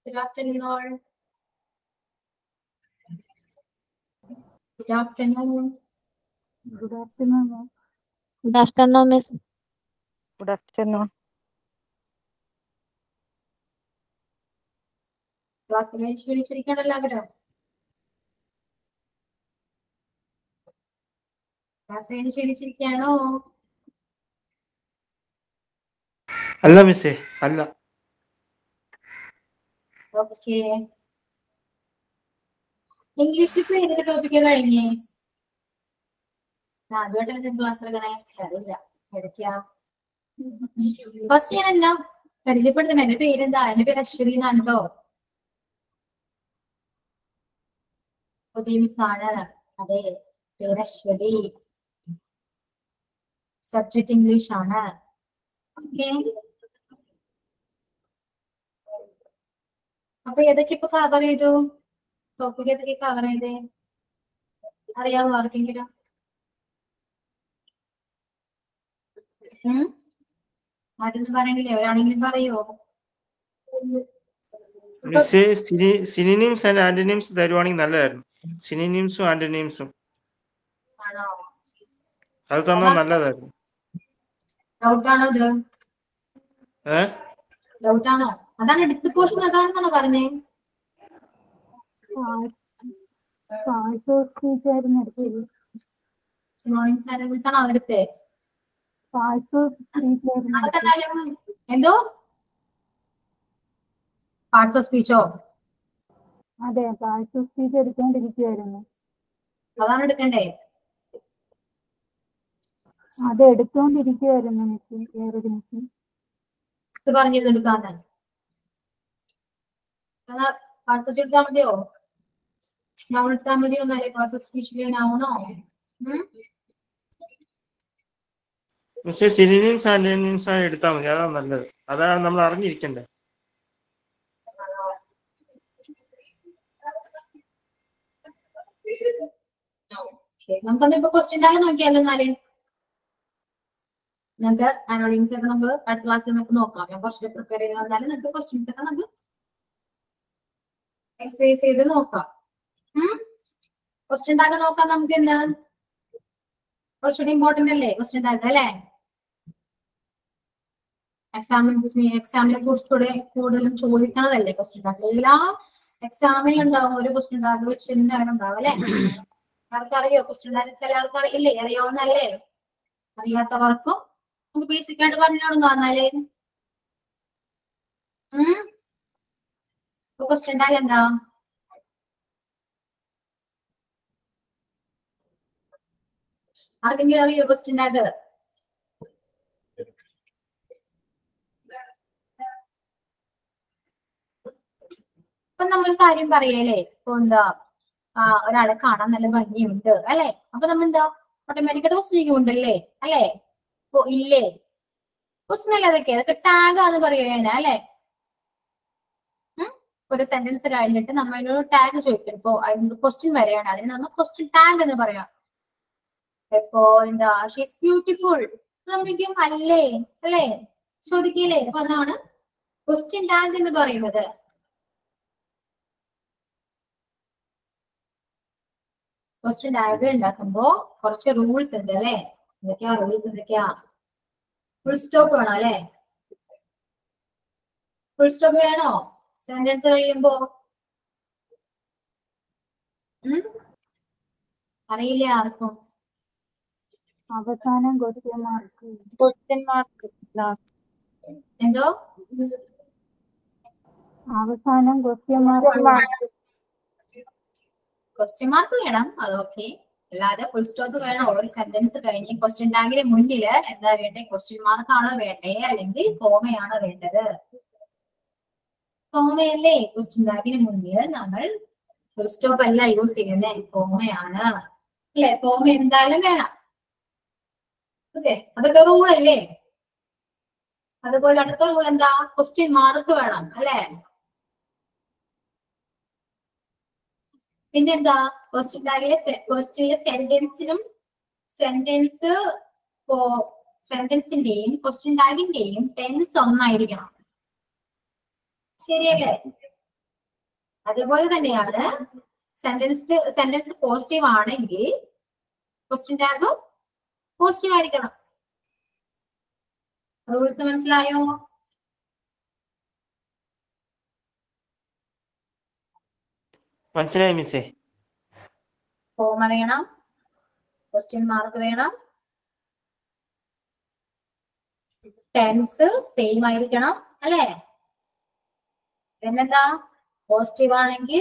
Good afternoon, all. Good afternoon. Good afternoon, ma'am. Good afternoon, Miss. Good afternoon. ക്ലാസ്സിൽ ക്ഷണിച്ചിരിക്കണം എല്ലാവരും ക്ലാസ്സിൽ ക്ഷണിച്ചിരിക്കുകയാണോ അല്ല മിസ്സേ അല്ല ഓക്കെ ഇംഗ്ലീഷ് ഇപ്പൊ ഏതൊക്കെ ടോപ്പിക്ക് കഴിഞ്ഞേ ഞാൻ അതുമായിട്ടല്ല ക്ലാസ് എടുക്കണേ അറിയില്ല ഏതൊക്കെയാ ഫസ്റ്റ് ഞാൻ എന്നാ പരിചയപ്പെടുത്തണേ എന്റെ പേരെന്താ എന്റെ പേര് അശ്വതി എന്നാണ് കേട്ടോ പുതിയ മിസ്സാണ് അതെ പേര് അശ്വതി സബ്ജക്ട് ഇംഗ്ലീഷ് ആണ് ഓക്കെ അപ്പൊ ഏതൊക്കെ ഇപ്പൊ കവർ ചെയ്തു ടോപ്പിക് ഏതൊക്കെ കവർ ചെയ്തേ അറിയാമോ ആർക്കെങ്കിലും ഉം? ആരൊന്നും പറയണില്ലേ ഒരാളെങ്കിലും പറയോ മിസ്സേ സിനി സിനിനിംസ് ആൻഡ് ആന്റണിംസ് തരുവാണെങ്കിൽ നല്ലതായിരുന്നു സിനിനിംസും ആന്റണിംസും ആണോ അത് തന്നാൽ നല്ലതായിരുന്നു ഡൗട്ടാണോ ഇത് ഏ ഡൗട്ടാണോ അതാണ് എടുത്ത പോർഷൻ അതാണെന്നാണോ പറഞ്ഞേ പാഴ്സ് ഓഫ് സ്പീച്ച് ആയിരുന്നു എടുത്തത് സിനോണിംസ് ആൻഡ് ആണോ അവരുടെ പാഴ്സ് ഓഫ് സ്പീച്ച് ആയിരുന്നു നമുക്ക് എടുത്തത്. എന്തായാലും എന്തോ പാർട്സ് ഓഫ് സ്പീച്ചോ അതെ പാഴ്സ് ഓഫ് സ്പീച്ച് എടുത്തോണ്ടിരിക്കുവായിരുന്നു അതാണ് എടുക്കണ്ടേ അത് എടുത്തോണ്ടിരിക്കുവായിരുന്നു മിസ് വേറൊരു മിസ് ഇത് പറഞ്ഞിരുന്നു എടുക്കാന്ന് എന്നാ പാർട്സ് ഓഫ് എടുത്താൽ മതിയോ നൗൺ എടുത്താൽ മതിയോ എന്നല്ലേ പാർട്സ് ഓഫ് സ്പീച്ചിലെ നൗണോ മിസ്സേ സിനിനിംസ് ആന്റണിംസ് ആണ് എടുത്താൽ മതി അതാണ് നല്ലത് അതാണ് നമ്മൾ അറിഞ്ഞിരിക്കണ്ടേ നമുക്കൊന്ന് ഇപ്പൊ ക്വസ്റ്റ്യൻ ടാഗ് നോക്കിയാലോ എന്നാല് നിങ്ങൾക്ക് അനോണിംസ് ഒക്കെ നമുക്ക് അടുത്ത ക്ലാസ്സിൽ നമുക്ക് നോക്കാം ഞാൻ കുറച്ച് പ്രിപ്പയർ ചെയ്ത് വന്നാലും നിങ്ങൾക്ക് ക്വസ്റ്റ്യൻസ് ഒക്കെ നമുക്ക് എക്സസൈസ് ചെയ്ത് നോക്കാം ക്വസ്റ്റ്യൻ ടാഗ് നോക്കാം നമുക്ക് എന്താ കുറച്ചുകൂടി ഇമ്പോർട്ടന്റ് അല്ലേ ക്വസ്റ്റ്യൻ ടാഗ് അല്ലേ എക്സാമിന് എക്സാമിനെ കുറിച്ചുകൂടെ കൂടുതലും ചോദിക്കണതല്ലേ ക്വസ്റ്റ്യൻ ടാഗ് എല്ലാ എക്സാമിനും ഉണ്ടാവും ഒരു ക്വസ്റ്റ്യൻ ടാഗ് വെച്ച് എന്തായാലും ഉണ്ടാവും അല്ലേ എല്ലാവർക്കും അറിയോ ക്വസ്റ്റ്യൻ ടാഗ് എല്ലാവർക്കും അറിയില്ലേ അറിയാവുന്നല്ലേ അറിയാത്തവർക്കും നമുക്ക് ബേസിക് ആയിട്ട് പറഞ്ഞു തുടങ്ങാം എന്നാലേ ക്വസ്റ്റ്യൻ ടാഗ് എന്താ ആർക്കെങ്കിലും അറിയോ ക്വസ്റ്റ്യൻ ടാഗ് ഇപ്പൊ നമ്മൾ ഒരു കാര്യം പറയല്ലേ ഇപ്പൊ എന്താ ആ ഒരാളെ കാണാൻ നല്ല ഭംഗിയുണ്ട് അല്ലെ അപ്പൊ നമ്മൾ എന്താ ഓട്ടോമാറ്റിക്കായിട്ട് ക്വസ്റ്റ്യൻ ഉണ്ടല്ലേ അല്ലെ ഇപ്പൊ ഇല്ലേ ക്വസ്റ്റ്യൻ അല്ലേ അതൊക്കെ അതൊക്കെ ടാഗ് ആന്ന് പറയുക അല്ലെ ഒരു സെന്റൻസ് കഴിഞ്ഞിട്ട് നമ്മൾ അതിനൊരു ടാഗ് ചോദിക്കും ഇപ്പൊ അതിനൊരു ക്വസ്റ്റ്യൻ വരെയാണ് അതിന് നമ്മൾ ക്വസ്റ്റ്യൻ ടാഗ് എന്ന് പറയാം ഇപ്പോ എന്താ ഷീസ് ബ്യൂട്ടിഫുൾ നമ്മിക്കും അല്ലേ അല്ലേ ചോദിക്കില്ലേ അപ്പൊ അതാണ് ക്വസ്റ്റ്യൻ ടാഗ് എന്ന് പറയുന്നത് ക്വസ്റ്റ്യൻ ടാഗ് ഉണ്ടാക്കുമ്പോ കുറച്ച് റൂൾസ് ഉണ്ട് അല്ലെ എന്തൊക്കെയാ റൂൾസ് എന്തൊക്കെയാ ഫുൾ സ്റ്റോപ്പ് വേണം അല്ലെ ഫുൾ സ്റ്റോപ്പ് വേണോ സെന്റൻസ് കഴിയുമ്പോ ഉം? അറിയില്ല ആർക്കും അവസാനം question mark Question mark. last. എന്തോ അവസാനം ക്വസ്റ്റ്യൻ മാർക്ക് ക്വസ്റ്റ്യൻ മാർക്ക് വേണം അതൊക്കെ അല്ലാതെ ഫുൾ സ്റ്റോപ്പ് വേണം ഒരു സെന്റൻസ് കഴിഞ്ഞ് ക്വസ്റ്റ്യൻ ടാഗിന് മുന്നില് എന്താ വേണ്ടേ ക്വസ്റ്റ്യൻ മാർക്ക് ആണോ വേണ്ടേ അല്ലെങ്കിൽ കോമയാണോ വേണ്ടത് കോമയല്ലേ ക്വസ്റ്റ്യൻ ടാഗിന് മുന്നിൽ നമ്മൾ ഫുൾ സ്റ്റോപ്പ് അല്ല യൂസ് ചെയ്യുന്നത് കോമയാണ് അല്ലെ കോമ എന്തായാലും വേണം ഓക്കെ അതൊക്കെ റൂൾ അല്ലേ അതുപോലെ അടുത്ത റൂൾ എന്താ ക്വസ്റ്റ്യൻ മാർക്ക് വേണം അല്ലെ പിന്നെന്താ ക്വസ്റ്റ്യൻ ടാഗിലെ ക്വസ്റ്റ്യനിലെ സെന്റൻസിനും സെന്റൻസ് സെന്റൻസിന്റെയും ക്വസ്റ്റ്യൻ ടാഗിന്റെയും ടെൻസ് ഒന്നായിരിക്കണം ശരിയല്ലേ അതേപോലെ തന്നെയാണ് സെന്റൻസ് സെന്റൻസ് പോസിറ്റീവ് ആണെങ്കിൽ ക്വസ്റ്റ്യൻ ടാഗ് പോസിറ്റീവ് ആയിരിക്കണം റൂൾസ് മനസ്സിലായോ മനസ്സിലായി മിസ്സേ കോമ വേണം ക്വസ്റ്റ്യൻ മാർക്ക് വേണം ടെൻസ് സെയിം ആയിരിക്കണം അല്ലേ പിന്നെന്താ പോസിറ്റീവ് ആണെങ്കിൽ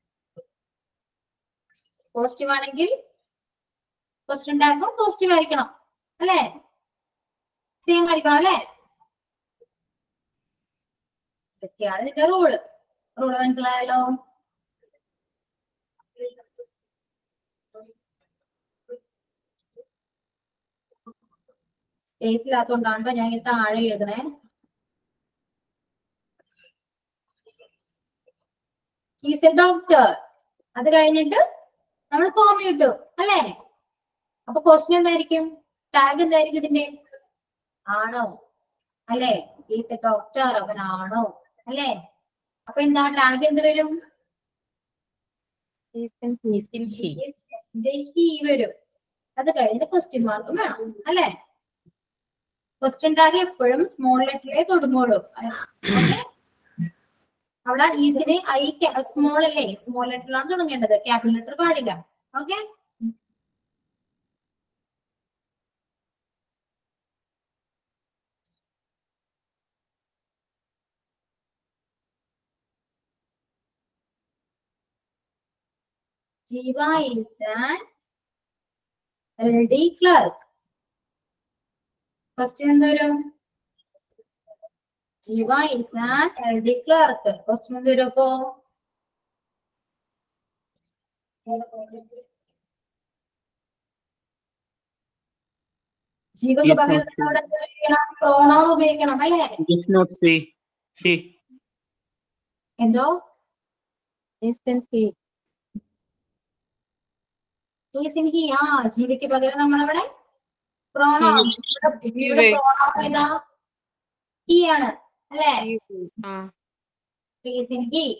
പോസിറ്റീവ് ആണെങ്കിൽ ക്വസ്റ്റ്യൻ ടാഗും പോസിറ്റീവ് ആയിരിക്കണം അല്ലേ സെയിം ആയിരിക്കണം അല്ലേ ഇതൊക്കെയാണ് ഇതിന്റെ റൂള് റൂള് മനസ്സിലായല്ലോ സ്പേസ് ഇല്ലാത്തതുകൊണ്ടാണ് ട്ടോ ഞാൻ ഇത് താഴെ എഴുതണേ ഈസ് എ ഡോക്ടർ അത് കഴിഞ്ഞിട്ട് നമ്മൾ കോമ ഇട്ടു അല്ലേ അപ്പൊ ക്വസ്റ്റ്യൻ എന്തായിരിക്കും ടാഗ് എന്തായിരിക്കും ഇതിന്റെ ആണോ അല്ലേ ഈസ് എ ഡോക്ടർ അവൻ ആണോ അല്ലേ അപ്പൊ എന്താ ടാഗ് എന്ത് വരും ഹി വരും അത് കഴിഞ്ഞ് ക്വസ്റ്റ്യൻ മാർക്കും വേണം അല്ലേ ക്വസ്റ്റ്യൻ ടാഗ് എപ്പോഴും സ്മോൾ ലെറ്ററിലേ തുടങ്ങുള്ളൂ Okay? അവിടെ ഈസിന് ഐ സ്മോൾ അല്ലേ സ്മോൾ ലെറ്ററിലാണ് തുടങ്ങേണ്ടത് ക്യാപിറ്റൽ ലെറ്റർ പാടില്ല okay Jeeva is an L D clerk question എന്ത് വരും Jeeva is an L D clerk question എന്ത് വരും അപ്പോ ജീവക്ക് പകരം അവിടെ എന്ത് ഉപയോഗിക്കണം പ്രോണോൺ ഉപയോഗിക്കണം അല്ലേ Does not say she. എന്തോ Instant he. Isn't he ആ ജീവിക്ക് പകരം നമ്മളവിടെ പ്രോണോൺ ഇവിടെ പ്രോണോൺ ഏതാ ഹി ആണ് അല്ലേ ആ isn't he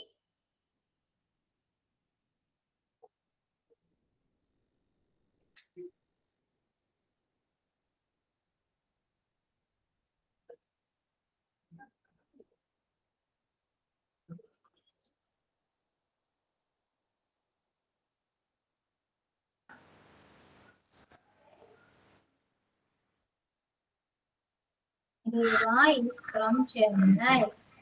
from Chennai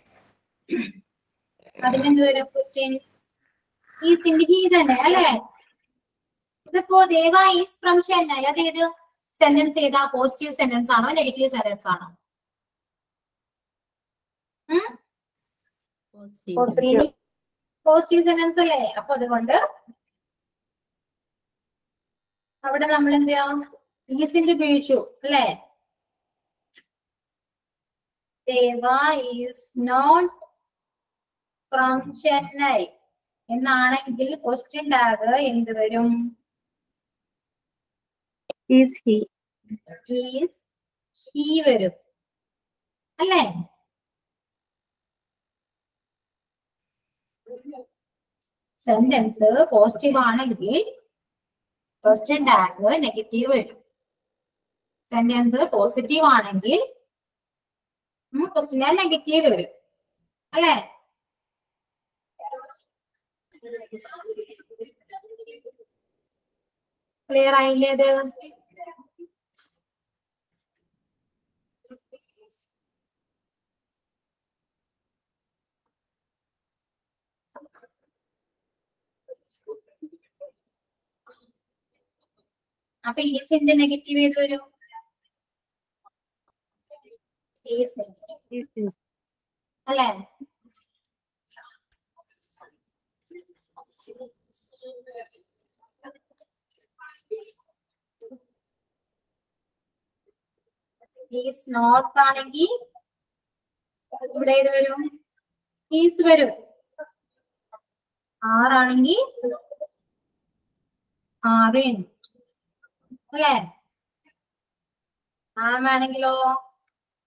അതിനെന്ത് വരും ക്വസ്റ്റ്യൻ ഈസ് ഇൻ ഹി തന്നെ അല്ലേ ഇതിപ്പോ ദേവ ഈസ് ഫ്രം ചെന്നൈ അതേത് സെന്റൻസ് ഏതാ പോസിറ്റീവ് സെന്റൻസ് ആണോ നെഗറ്റീവ് സെന്റൻസ് ആണോ പോസിറ്റീവ് സെന്റൻസ് അല്ലേ അപ്പൊ അതുകൊണ്ട് അവിടെ നമ്മൾ എന്ത് ചെയ്യാം ഈസിന്റെ ഉപയോഗിച്ചു അല്ലേ Deva is not from Chennai എന്നാണെങ്കിൽ ക്വസ്റ്റ്യൻ ടാഗ് എന്ത് വരും Is he? ഈസ് ഹി വരും അല്ലേ സെന്റൻസ് പോസിറ്റീവ് ആണെങ്കിൽ ക്വസ്റ്റ്യൻ ടാഗ് നെഗറ്റീവ് വരും സെന്റൻസ് പോസിറ്റീവ് ആണെങ്കിൽ ക്വസ്റ്റ്യൻ ടാഗ് നെഗറ്റീവ് വരും അല്ലേ ക്ലിയർ ആയില്ലേ അത് അപ്പൊ ഈസിന്റെ നെഗറ്റീവ് ഏത് വരും ഈസ് അല്ലേ ഈസ് നോട്ട് ആണെങ്കിൽ ഇവിടെ ഏത് വരും ഈസ് വരും ആറാണെങ്കിൽ ആറിൻ അല്ലേ ആമാണെങ്കിലോ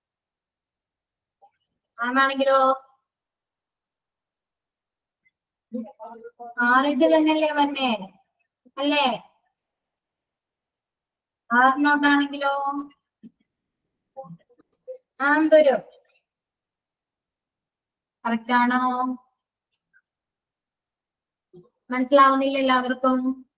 ആമാണെങ്കിലോ ആറിട്ട് തന്നെയല്ലേ വന്നേ അല്ലേ ആറിനോട്ടാണെങ്കിലോ ആമ്പരും കറക്റ്റ് ആണോ മനസ്സിലാവുന്നില്ല എല്ലാവർക്കും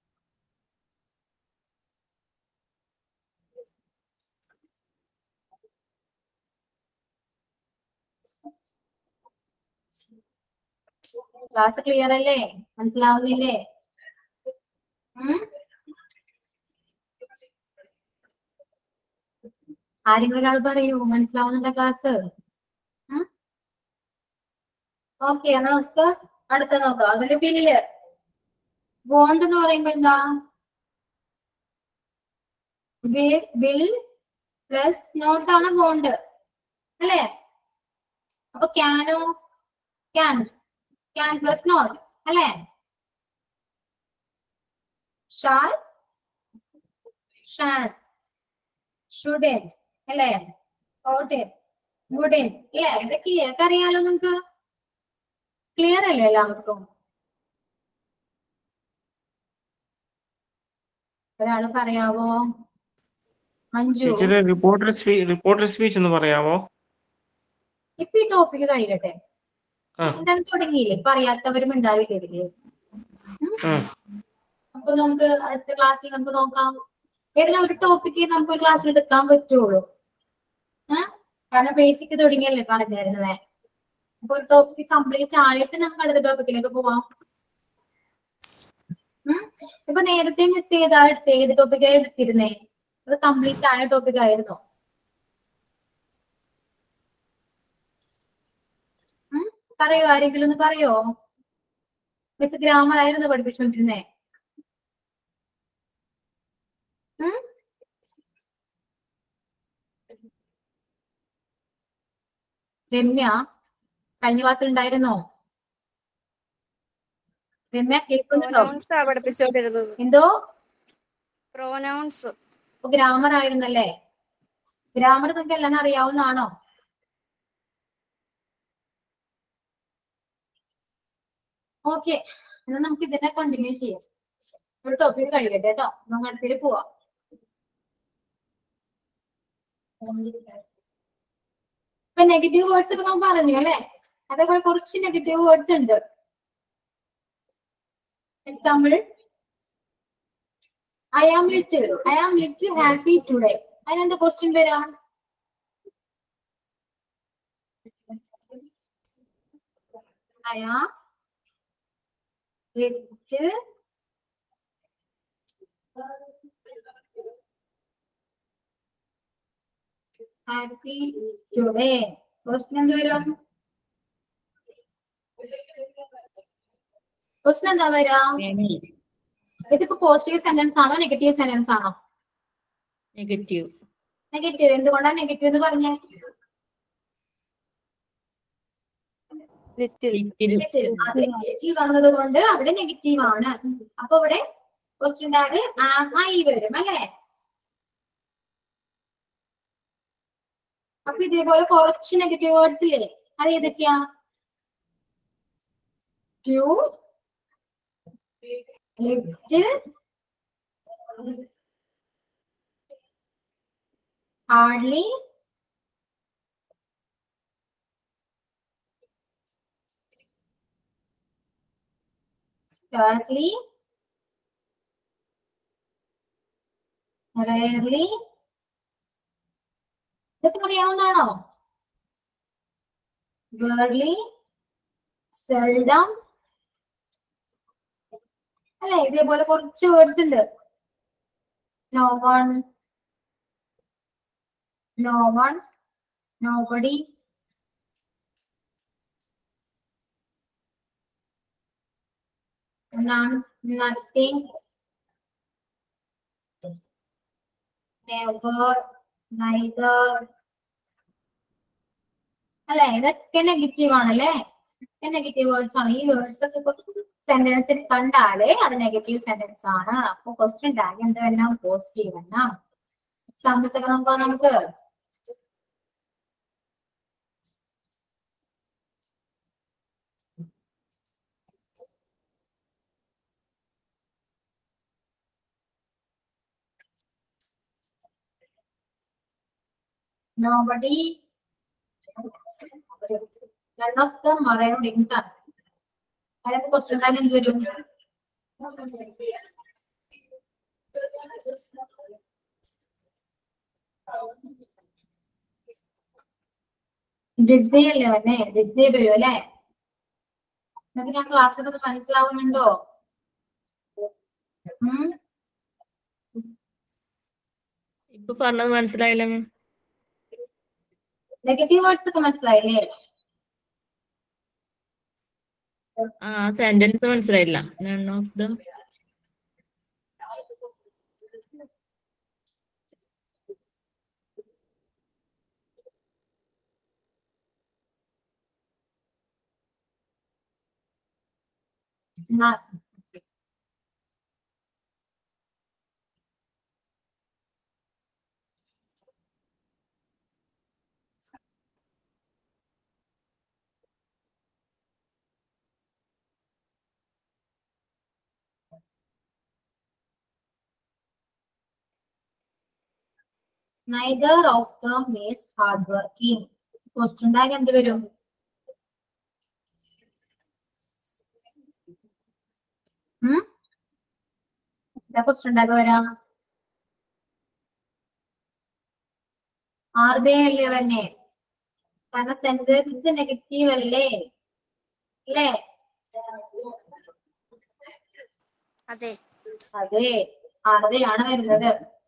ക്ലാസ് ക്ലിയർ അല്ലേ മനസ്സിലാവുന്നില്ലേ ഉം? ആരെങ്കിലും ഒരാൾ പറയൂ മനസ്സിലാവുന്നുണ്ടോ ക്ലാസ് ഓക്കെ നമുക്ക് അടുത്ത നോക്കാം അതിന്റെ ബില്ല് ബോണ്ട് എന്ന് പറയുമ്പോ എന്താ ബിൽ പ്ലസ് നോട്ടാണ് ബോണ്ട് അല്ലേ അപ്പൊ ക്യാനോ ക്യാൻ ക്യാൻ പ്ലസ് നോട്ട് അല്ലേ ഷാൽ ഷാൻ ഷുഡൻ അല്ലേ ഓട്ടൻ വുഡൻ അല്ലേ ഇതൊക്കെ ഇതൊക്കെ അറിയാലോ നിങ്ങക്ക് ക്ലിയർ അല്ലേ എല്ലാവർക്കും ഒരാള് പറയാവോ മഞ്ജു ടീച്ചറെ റിപ്പോർട്ടർ സ്പീ റിപ്പോർട്ടർ സ്പീച്ച് ഒന്ന് പറയാമോ ഇപ്പൊ ഈ ടോപ്പിക് കഴിയട്ടെ ആ. എന്താണ് തുടങ്ങിയില്ലേ പറയാത്തവരും ഉണ്ടാവില്ലേ ഇതില് ഉം. അപ്പൊ നമുക്ക് അടുത്ത ക്ലാസ്സിൽ നമുക്ക് നോക്കാം ഏതെങ്കിലും ഒരു ടോപ്പിക്ക് നമുക്ക് ക്ലാസ്സിൽ എടുക്കാൻ പറ്റുള്ളൂ ഏഹ് കാരണം ബേസിക് തുടങ്ങിയല്ലേ പറഞ്ഞു തരുന്നത് അപ്പൊ ഒരു ടോപ്പിക് കംപ്ലീറ്റ് ആയിട്ട് നമുക്ക് അടുത്ത ടോപ്പിക്കിലേക്ക് പോവാം ഉം. ഇപ്പൊ നേരത്തെ മിസ് ചെയ്താ എടുത്തേ ഏത് ടോപ്പിക്കാ എടുത്തിരുന്നേ അത് കംപ്ലീറ്റ് ആയ ടോപ്പിക് ആയിരുന്നോ ഉം? പറയോ ആരെങ്കിലും ഒന്ന് പറയോ മിസ് ഗ്രാമർ ആയിരുന്നു പഠിപ്പിച്ചുകൊണ്ടിരുന്നേ ഉം? രമ്യ കഴിഞ്ഞ ക്ലാസ്സിൽ ഉണ്ടായിരുന്നോ രമ്യ കേൾക്കുന്നുണ്ടോ പ്രോനൗൺസ് ആ പഠിപ്പിച്ചോണ്ടിരുന്നത് എന്തോ പ്രോനൗൺസ് ഗ്രാമർ ആയിരുന്നല്ലേ ഗ്രാമർ നിങ്ങൾക്ക് എല്ലാം അറിയാവുന്നതാണോ ഓക്കെ എന്നാൽ നമുക്ക് ഇതിനെ കണ്ടിന്യൂ ചെയ്യാം ഒരു ടോപ്പിക് കഴിയട്ടെ കേട്ടോ നമുക്ക് അടുത്തേക്ക് പോവാം ഇപ്പൊ നെഗറ്റീവ് വേർഡ്സ് ഒക്കെ നാം പറഞ്ഞു അല്ലെ അതേപോലെ കുറച്ച് നെഗറ്റീവ് വേർഡ്സ് ഉണ്ട് example I am little I am little happy today അതിനെന്താ ക്വസ്റ്റ്യൻ വരാം I am little happy today question എന്ത് വരും ക്വസ്റ്റ്യൻ എന്താ വരാ ഇതിപ്പോ പോസിറ്റീവ് സെന്റൻസ് ആണോ നെഗറ്റീവ് സെന്റൻസ് ആണോ നെഗറ്റീവ് നെഗറ്റീവ് എന്തുകൊണ്ടാണ് നെഗറ്റീവ് എന്ന് പറഞ്ഞേ ലിറ്റിൽ ലിറ്റിൽ നെഗറ്റീവ് വന്നത് കൊണ്ട് അവിടെ നെഗറ്റീവ് ആണ് അപ്പൊ ഇവിടെ ക്വസ്റ്റ്യൻ ടാഗ് ഐ വരും അല്ലേ അപ്പൊ ഇതേപോലെ കുറച്ച് നെഗറ്റീവ് വേർഡ്സ് ഇല്ലേ അത് ഏതൊക്കെയാ few little hardly scarcely, rarely. ഇതൊക്കെ അറിയാവുന്നതാണോ ബേർലി സെൽഡം അല്ലെ ഇതേപോലെ കുറച്ച് വേർഡ്സ് ഉണ്ട് no one no one nobody none, nothing, never, neither. അല്ലെ ഇതൊക്കെ നെഗറ്റീവ് ആണല്ലേ ഇതൊക്കെ നെഗറ്റീവ് വേർഡ്സ് ആണ് ഈ വേർഡ്സ് ഒക്കെ സെന്റൻസിൽ കണ്ടാലേ അത് നെഗറ്റീവ് സെന്റൻസ് ആണ് അപ്പൊ ക്വസ്റ്റ്യൻ ടാഗ് എന്ത് വേണം പോസിറ്റീവ് വേണം എക്സാമ്പിൾസ് ഒക്കെ നമുക്ക് നമുക്ക് nobody none of the married in ton അതിനകത്ത് ക്വസ്റ്റ്യൻ ടാഗ് എന്ത് വരും ഡിഡ് അല്ലേ വന്നെ ഡിഡ് വരും അല്ലേ നിങ്ങൾക്ക് ഞാൻ ക്ലാസ് എടുത്ത് മനസ്സിലാവുന്നുണ്ടോ ഉം ഇപ്പൊ പറഞ്ഞത് മനസ്സിലായില്ല മാം നെഗറ്റീവ് വേർഡ്സ് ഒക്കെ മനസ്സിലായില്ലേ ആ സെന്റൻസ് മനസ്സിലായില്ല none of the Not. Neither of them is hardworking. Question tag എന്ത് വരും ഉം? എന്താ ക്വസ്റ്റ്യൻ ടാഗ് വരാം ആർദേ അല്ലേ തന്നെ കാരണം സെന്റൻസ് നെഗറ്റീവ് അല്ലേ അല്ലേ അതെ അതെ ആർദയാണ് വരുന്നത്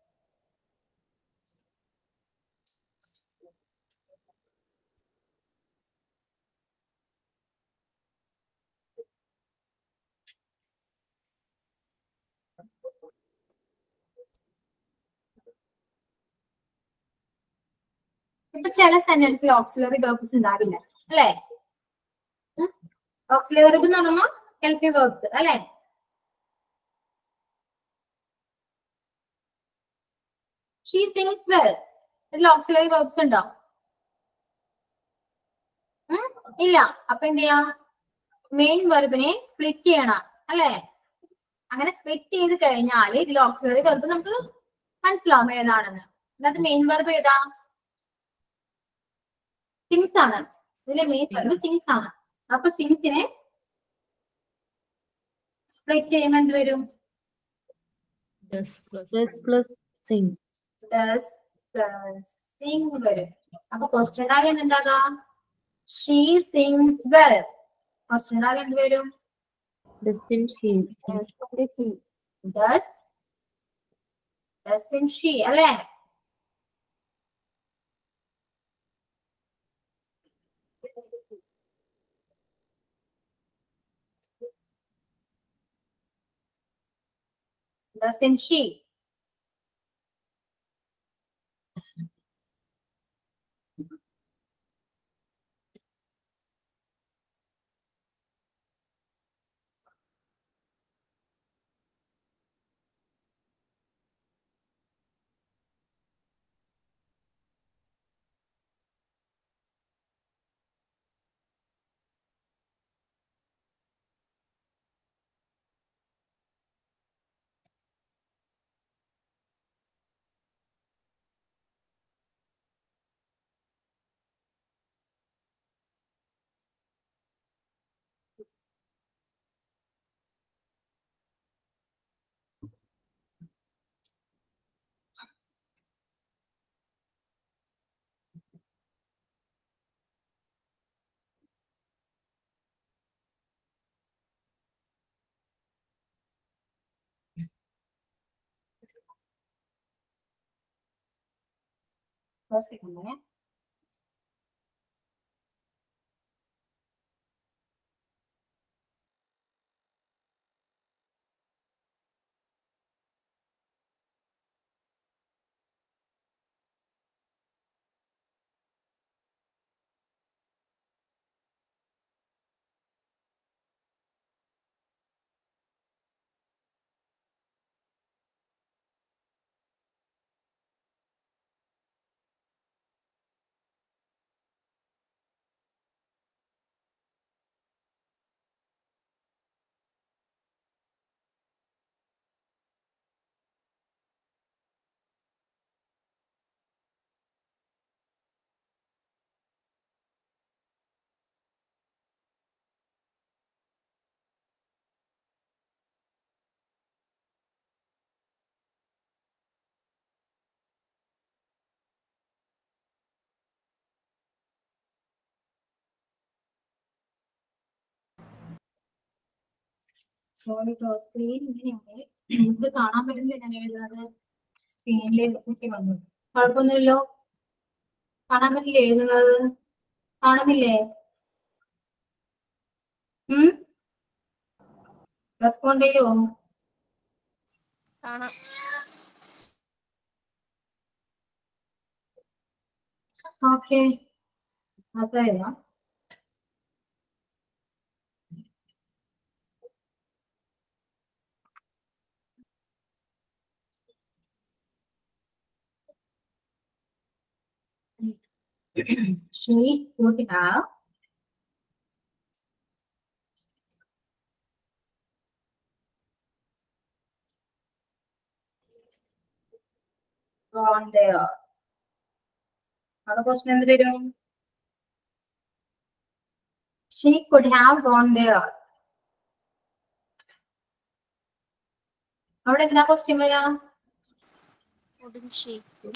ഇപ്പൊ ചില സെന്റൻസിൽ ഓക്സിലറി വേർബ്സ് ഉണ്ടാവില്ല അല്ലേ ഓക്സിലറി വെർബ് എന്ന് പറയുമ്പോൾ ഹെൽപ്പി വേർബ്സ് അല്ലേ ഷീ സിങ്സ് വെൽ ഇതിൽ ഓക്സിലറി വേർബ്സ് ഉണ്ടോ ഉം? ഇല്ല അപ്പൊ എന്ത് ചെയ്യാം മെയിൻ വെർബിനെ സ്പ്ലിറ്റ് ചെയ്യണം അല്ലേ അങ്ങനെ സ്പ്ലിറ്റ് ചെയ്ത് കഴിഞ്ഞാൽ ഇതിൽ ഓക്സിലറി വെർബ് നമുക്ക് മനസ്സിലാവും ഏതാണെന്ന് അതിനകത്ത് മെയിൻ വെർബ് ഏതാ സിങ്സ് ആണ് ഇതിലെ മെയിൻ വെർബ് സിങ്സ് ആണ് അപ്പൊ സിങ്സിനെ സ്പ്ലിറ്റ് ചെയ്യുമ്പോൾ എന്ത് വരും does plus Plus plus sing. Does sing വരും അപ്പൊ ക്വസ്റ്റ്യൻ ടാഗ് എന്തുണ്ടാകാ she sings well question tag എന്ത് വരും Doesn't she? Does does she അല്ലേ Doesn't she? First thing, sorry screen ഇങ്ങനെയാണ് ഇത് കാണാൻ പറ്റുന്നില്ല ഞാൻ എഴുതുന്നത് സ്ക്രീനിലേക്ക് വന്നു കുഴപ്പമൊന്നുമില്ലല്ലോ കാണാൻ പറ്റില്ല എഴുതുന്നത് കാണുന്നില്ലേ ഉം റെസ്പോണ്ട് ചെയ്യുമോ കാണാം ഓക്കെ അത്രയല്ല she could have gone there. അവിടെ ക്വസ്റ്റൻ എന്ത് വരും she could have gone there. അവിടെ എന്താ ക്വസ്റ്റ്യൻ വരാ Wouldn't she?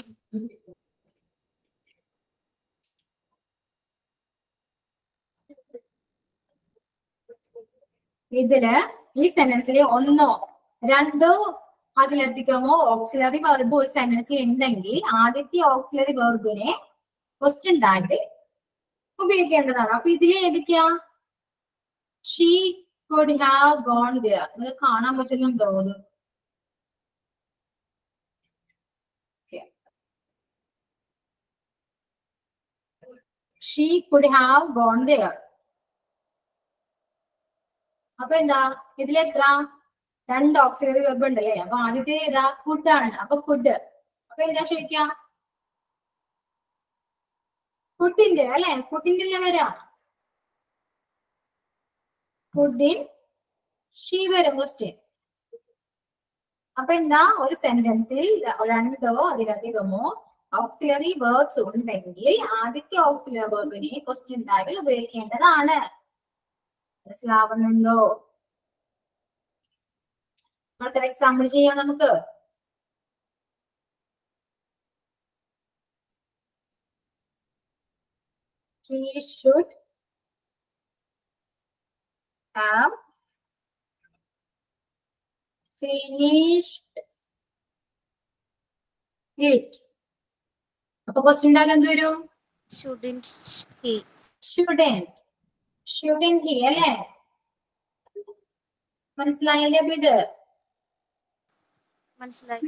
ഇതില് ഈ സെന്റൻസിൽ ഒന്നോ രണ്ടോ അതിലധികമോ ഓക്സിലറി വെർബ് ഒരു സെന്റൻസിൽ ഉണ്ടെങ്കിൽ ആദ്യത്തെ ഓക്സിലറി വെർബിനെ ക്വസ്റ്റ്യൻ ടാഗ് ഉപയോഗിക്കേണ്ടതാണ് അപ്പൊ ഇതിൽ ഏതൊക്കെയാ she could have gone there നിങ്ങൾക്ക് കാണാൻ പറ്റുന്നുണ്ടോ അത് she could have gone there അപ്പൊ എന്താ ഇതിലെത്ര രണ്ട് ഓക്സിലറി വെർബ് ഉണ്ടല്ലേ അപ്പൊ ആദ്യത്തെ ഏതാ കുഡ് ആണ് അപ്പൊ കുഡ് അപ്പൊ എന്താ ചോദിക്കാം കുട്ടിന്റെ അല്ലെ കുട്ടിന്റെ അല്ലേ വരാ കുഡിൻ ഷീ വരും ക്വസ്റ്റ്യൻ അപ്പൊ എന്താ ഒരു സെന്റൻസിൽ രണ്ടോ അതിലധികമോ ഓക്സിലറി വേർബ്സ് ഉണ്ടെങ്കിൽ ആദ്യത്തെ ഓക്സിലറി വേർബിനെ ക്വസ്റ്റ്യൻ ടാഗിൽ ഉപയോഗിക്കേണ്ടതാണ് മനസ്സിലാവുന്നുണ്ടോ അടുത്തൊരു എക്സാമ്പിൾ ചെയ്യാം നമുക്ക് he should have finished it അപ്പൊ ക്വസ്റ്റ്യൻ ടാഗ് എന്ത് വരും Shouldn't he? shouldn't shouldn't he അല്ലേ മനസ്സിലായില്ലേ അപ്പൊ ഇത് മനസ്സിലായി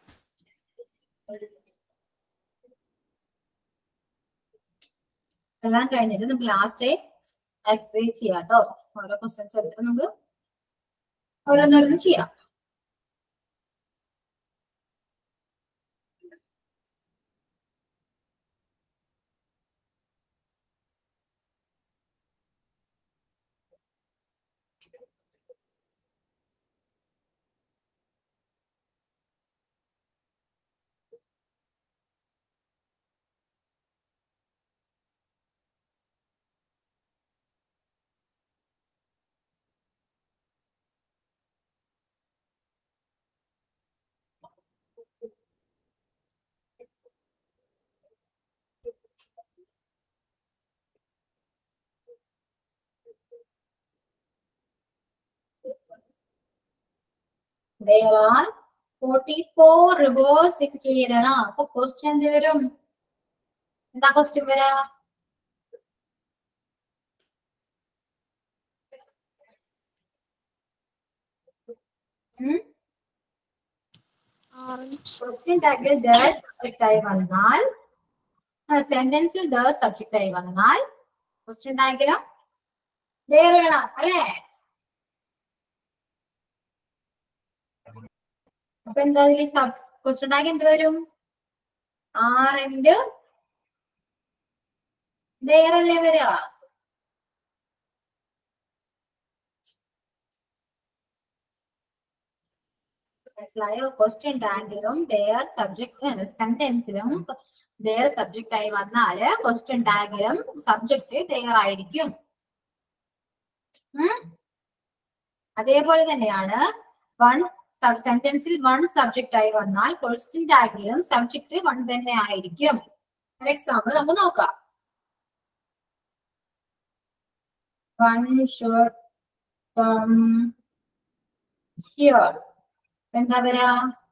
എല്ലാം കഴിഞ്ഞിട്ട് നമുക്ക് ലാസ്റ്റ് എക്സസൈസ് ചെയ്യാം കേട്ടോ ഓരോ ക്വസ്റ്റ്യൻസ് എടുത്തിട്ട് നമുക്ക് ഓരോന്നോരോന്ന് ചെയ്യാം There are 44 rivers in Kerala. അപ്പൊ ക്വസ്റ്റ്യൻ എന്ത് വരും എന്താ ക്വസ്റ്റ്യൻ വരാ Aren't ക്വസ്റ്റ്യൻ ടാഗിൽ ദ സബ്ജക്റ്റ് ആയി വന്നാൽ സെന്റൻസിൽ ദ സബ്ജക്റ്റ് ആയി വന്നാൽ ക്വസ്റ്റ്യൻ ടാഗിലും there വേണം അല്ലേ അപ്പൊ എന്താ ഇതിൽ സബ് ക്വസ്റ്റ്യൻ ടാഗ് എന്ത് വരും ആർ ഇൻഡ് there അല്ലേ വരിക മനസ്സിലായോ ക്വസ്റ്റ്യൻ ടാഗിലും their സബ്ജക്ട് സെന്റൻസിലും their സബ്ജക്റ്റ് ആയി വന്നാല് ക്വസ്റ്റ്യൻ ടാഗിലും സബ്ജക്ട് their ആയിരിക്കും ഉം? അതേപോലെ തന്നെയാണ് വൺ സബ് സെന്റൻസിൽ വൺ സബ്ജക്റ്റ് ആയി വന്നാൽ ക്വസ്റ്റ്യൻ ടാഗിലും സബ്ജക്ട് വൺ തന്നെ ആയിരിക്കും ഒരു എക്സാമ്പിൾ നമുക്ക് നോക്കാം വൺ ഷുഡ് കം ഹിയർ എന്താ വരാ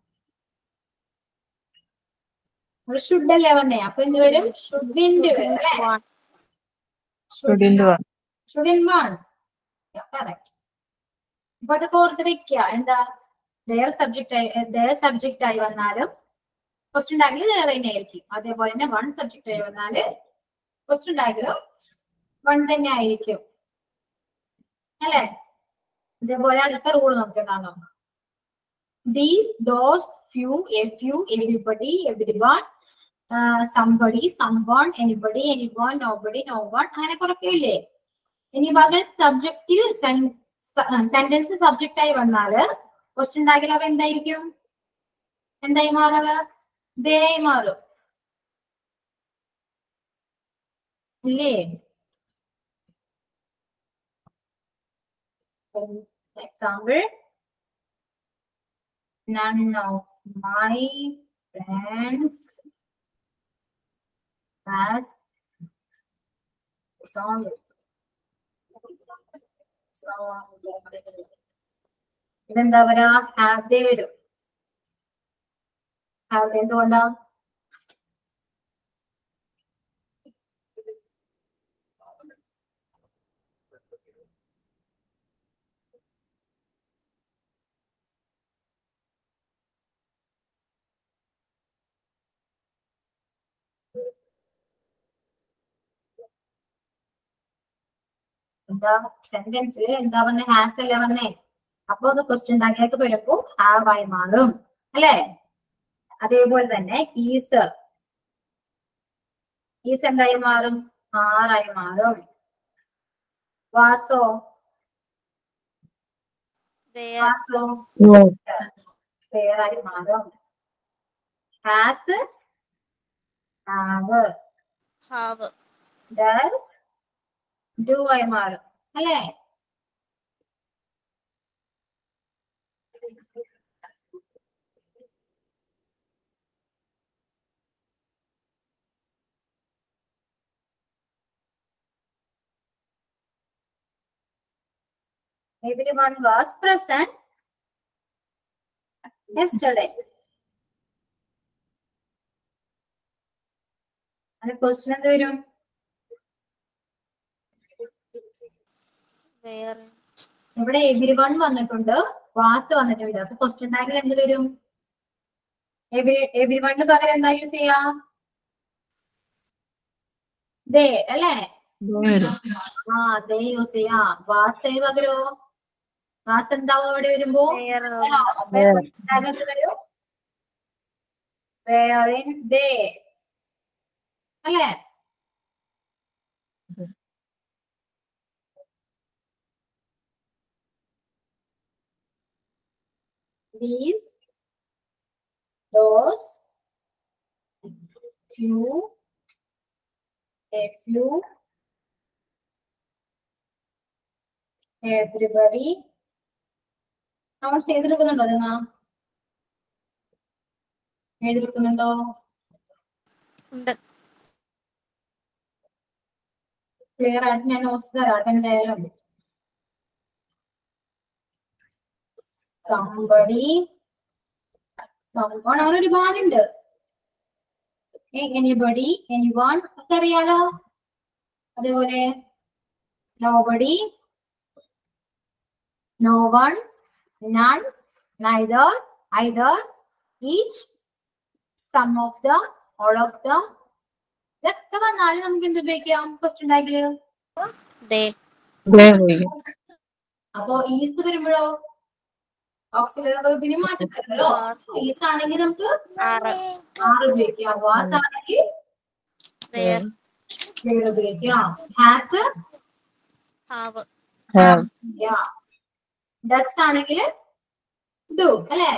ഒരു ഷുഡ് അല്ലേ വന്നേ അപ്പൊ എന്ത് വരും ഷുഡിന്റെ വരും അല്ലേ Shouldn't want. Shouldn't one correct അപ്പൊ അത് ഓർത്ത് വെക്കുക എന്താ വേറെ സബ്ജക്റ്റ് ആയി വേറെ സബ്ജക്റ്റ് ആയി വന്നാലും ക്വസ്റ്റ്യൻ ടാഗിൽ വേറെ തന്നെ ആയിരിക്കും അതേപോലെ തന്നെ വൺ സബ്ജക്റ്റ് ആയി വന്നാല് ക്വസ്റ്റ്യൻ ടാഗിലും വൺ തന്നെ ആയിരിക്കും അല്ലേ ഇതേപോലെ അടുത്ത റൂൾ നമുക്ക് കാണാം these those few a few everybody every one somebody someone anybody any one nobody no one അങ്ങനെ കുറക്കെ ഇല്ലേ ഇനി വകൾ സബ്ജക്റ്റിൽ സെന്റൻസ് സബ്ജക്റ്റ് ആയി വന്നാല് ക്വസ്റ്റ്യൻ ടാഗിൽ അവ എന്തായിരിക്കും എന്തായി മാറുക ദേ ആയി മാറും ഇല്ലേ example none of my friends has song ഇതെന്താ പറയാ ഹാവ് ഡേ വരും ഹാവ് ഡേ എന്തുകൊണ്ടാ എന്താ സെന്റൻസിൽ എന്താ വന്നേ ഹാസ് അല്ലേ വന്നേ അപ്പൊ അത് ക്വസ്റ്റ്യൻ ടാഗിലേക്ക് വരുമ്പോ ഹാവ് ആയി മാറും അല്ലേ അതേപോലെ തന്നെ ഈസ് ഈസ് എന്തായി മാറും ആറായി മാറും വാസോ where, വാസോ പേരായി മാറും has have have, does do ആയി മാറും അല്ലേ Everyone was present yesterday. അതിന് ക്വസ്റ്റ്യൻ എന്ത് വരും where, ഇവിടെ എവരി വൺ വന്നിട്ടുണ്ട് വാസ് വന്നിട്ടുണ്ട് അപ്പൊ ക്വസ്റ്റ്യൻ ടാഗിൽ എന്ത് വരും എവരി എവരി വണ്ണിന് പകരം എന്താ യൂസ് ചെയ്യാ ദേ അല്ലേ ആ ദേ യൂസ് ചെയ്യാ വാസ് പകരോ വാസ് എന്താവും അവിടെ വരുമ്പോ where, അകത്ത് വരും വേറിൻ ദേ അല്ലേ these those few a few everybody നമ്മൾ ചെയ്തെടുക്കുന്നുണ്ടോ നിങ്ങ എഴുതിയെടുക്കുന്നുണ്ടോ ഉണ്ട് ക്ലിയർ ആയിട്ട് ഞാൻ നോട്ട്സ് തരാട്ടെ എന്തായാലും somebody someone അങ്ങനെ ഒരുപാടുണ്ട് എനിബഡി എനിവൺ ഒക്കെ അറിയാലോ അതേപോലെ nobody no one none neither either each some of the all of the ഇതൊക്കെ വന്നാലും നമുക്ക് എന്ത് ഉപയോഗിക്കാം ക്വസ്റ്റ്യൻ ടാഗില് they, അപ്പോ ഈസ് വരുമ്പോഴോ ഓക്സിലറി പിന്നെ മാറ്റം വരുമല്ലോ ഈസ് ആണെങ്കിൽ നമുക്ക് are, ആറ് ഉപയോഗിക്കാം വാസ് ആണെങ്കിൽ where, ഏഴ് ഉപയോഗിക്കാം ഹാസ് have, ഡസ് ആണെങ്കിൽ ഡു അല്ലെ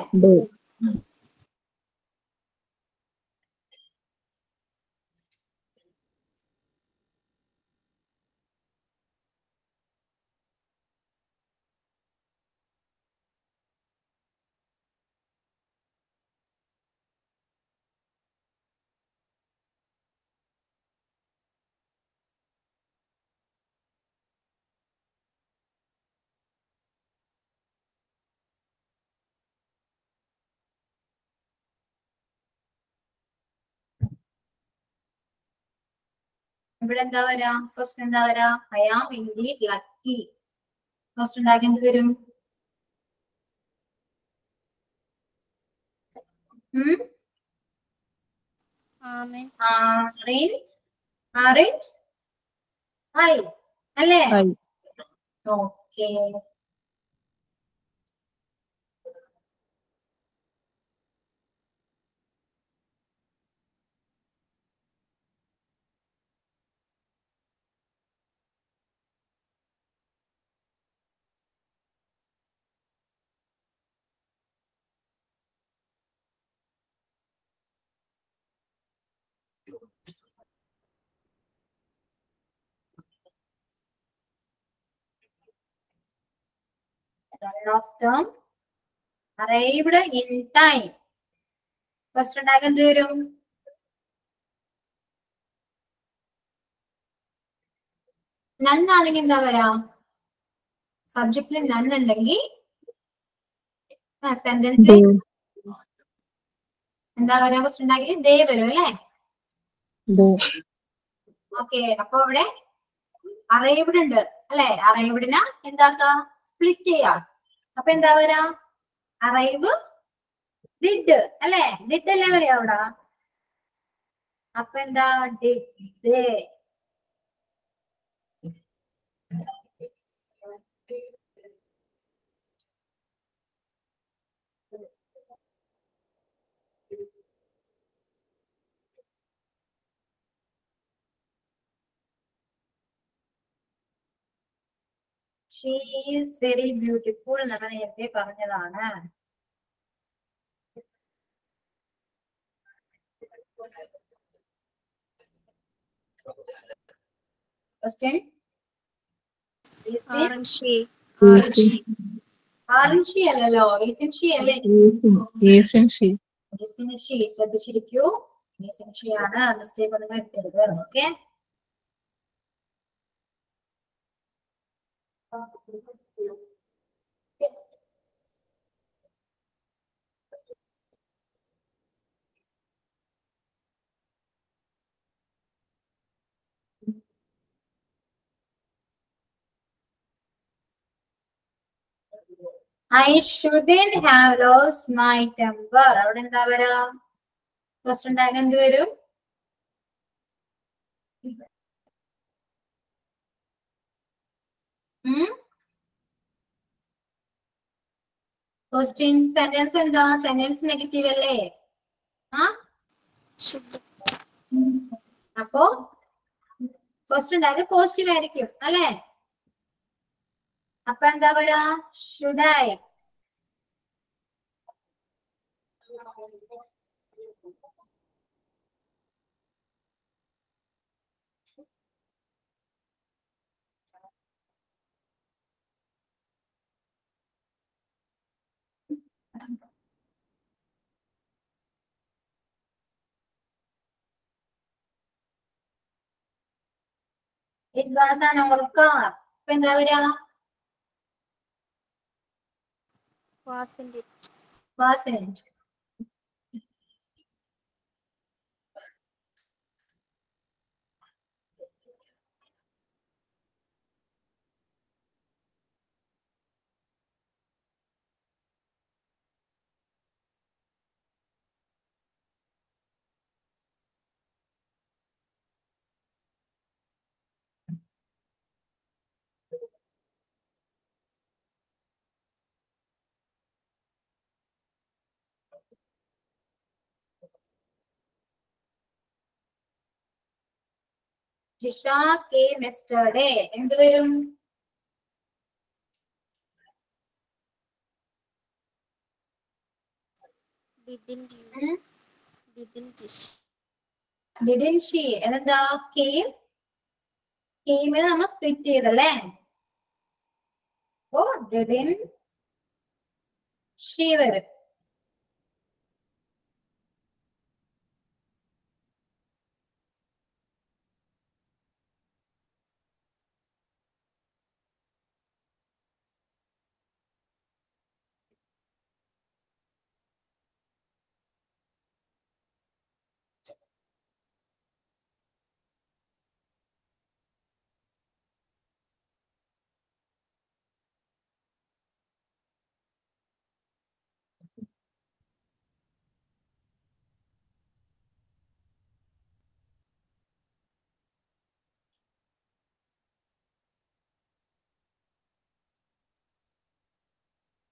ഇവിടെ എന്താ വരാ ക്വസ്റ്റ്യൻ എന്താ വരാ I am indeed lucky question ഉണ്ടാക്കി എന്ത് വരും ഉം ആമേൻ ആറിൻ ആറിൻ ഐ അല്ലേ I. Okay None of them arrived in time. First ഉണ്ടാക്കി എന്ത് വരും നണ്ണാണെങ്കിൽ എന്താ വരാ സബ്ജക്റ്റിൽ നണ്ണുണ്ടെങ്കിൽ സെന്റൻസ് എന്താ പറയാ ക്വസ്റ്റ്യൻ ഉണ്ടാക്കി ദേ വരും അല്ലേ They. ഓക്കെ അപ്പൊ ഇവിടെ അറൈവ്ഡ് ഉണ്ട് അല്ലെ അറൈവ്ഡിനെ എന്താക്ക സ്പ്ലിറ്റ് ചെയ്യാം അപ്പൊ എന്താ വരാ അറൈവ് ഡിഡ് അല്ലെ ഡിഡ് അല്ലേ പറയാ അവിടെ അപ്പൊ എന്താ did she is very beautiful നമ്മൾ നേരത്തെ പറഞ്ഞതാണ് ക്വസ്റ്റ്യൻ ആറൻ ഷീ ആറിൻഷി അല്ലല്ലോ ഈസിൻഷി അല്ലേ Isn't she? ഈസിൻഷി ശ്രദ്ധിച്ചിരിക്കൂ ഈസിൻഷി ആണ് മിസ്റ്റേക്ക് ഒന്നും വരുത്തരുത് okay I shouldn't have lost my temper. അവിടെ എന്താ വരാ ക്വസ്റ്റ്യൻ ഉണ്ടാകാൻ എന്ത് വരും ക്വസ്റ്റ്യൻ സെന്റൻസ് എന്താ സെന്റൻസ് നെഗറ്റീവ് അല്ലേ ആ ശുദ്ധ അപ്പോ ക്വസ്റ്റ്യൻ ഉണ്ടാകുക പോസിറ്റീവ് ആയിരിക്കും അല്ലേ അപ്പൊ എന്താ പറയാ ഷുഡായി ഇറ്റ് വാസ് ആൻ ഓർക്കാർ അപ്പൊ എന്താ പറയാ wasn't it wasn't Jisha came yesterday എന്ത് വരും ഡിഡിന്റ് യു ഉം? ഡിഡിന്റ് didn't she എന്താ came came നെ നമ്മൾ സ്പ്ലിറ്റ് ചെയ്തല്ലേ ഓ didn't she വരും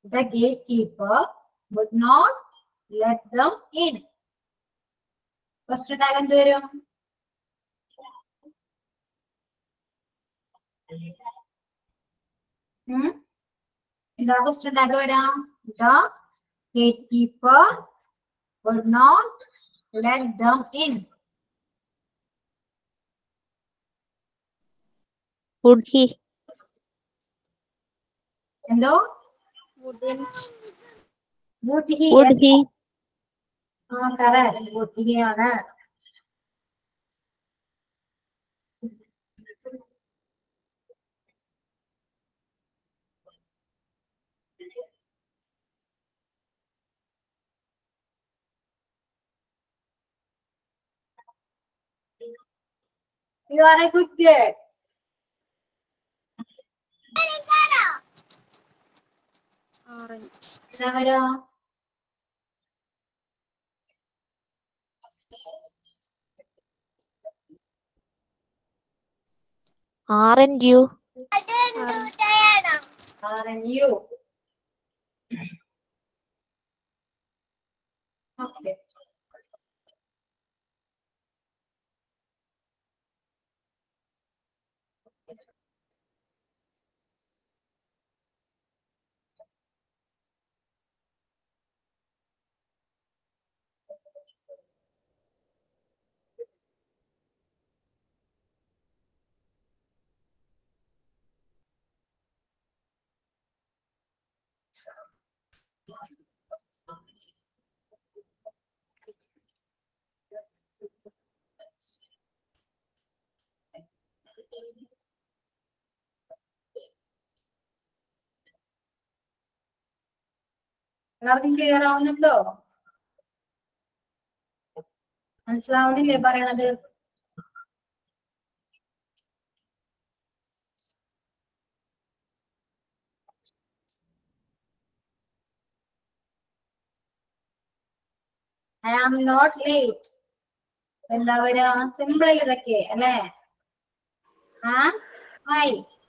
The gatekeeper would not let them in. Question tag എന്ത് വരും ഉം? എന്താ question tag വരാം The gatekeeper would not let them in. Would he? എന്തോ Wouldn't. would he Would he? ആ correct would he ആണ് You are a good girl. Aren't. എന്താ വരാ Aren't you? Aren't you? Okay. എല്ലാവർക്കും ക്ലിയർ ആവുന്നുണ്ടോ മനസ്സിലാവുന്നില്ലേ പറയണത് ഐ ആം നോട്ട് ലേറ്റ് എന്താ പറയാ സിമ്പിൾ ഇതൊക്കെ അല്ലേ ആ I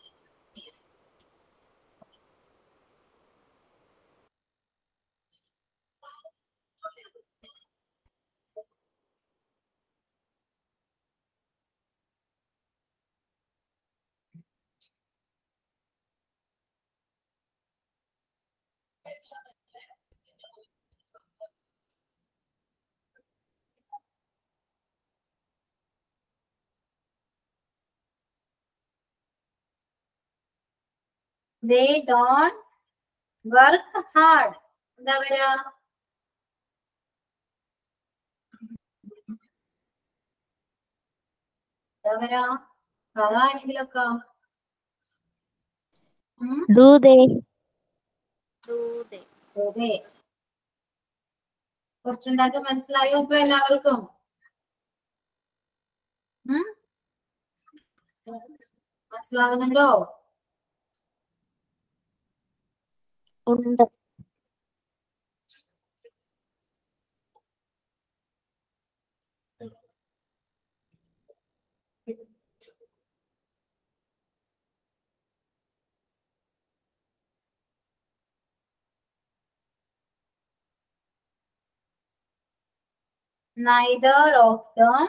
they don't work hard എന്താ പറയാ എന്താ പറയാ പറ ആരെങ്കിലൊക്കെ ഉം Do they? Do they? അതെ ക്വസ്റ്റ്യൻ ടാഗ് മനസ്സിലായോ ഇപ്പൊ എല്ലാവർക്കും ഉം? മനസ്സിലാവുന്നുണ്ടോ ഉണ്ട് neither of them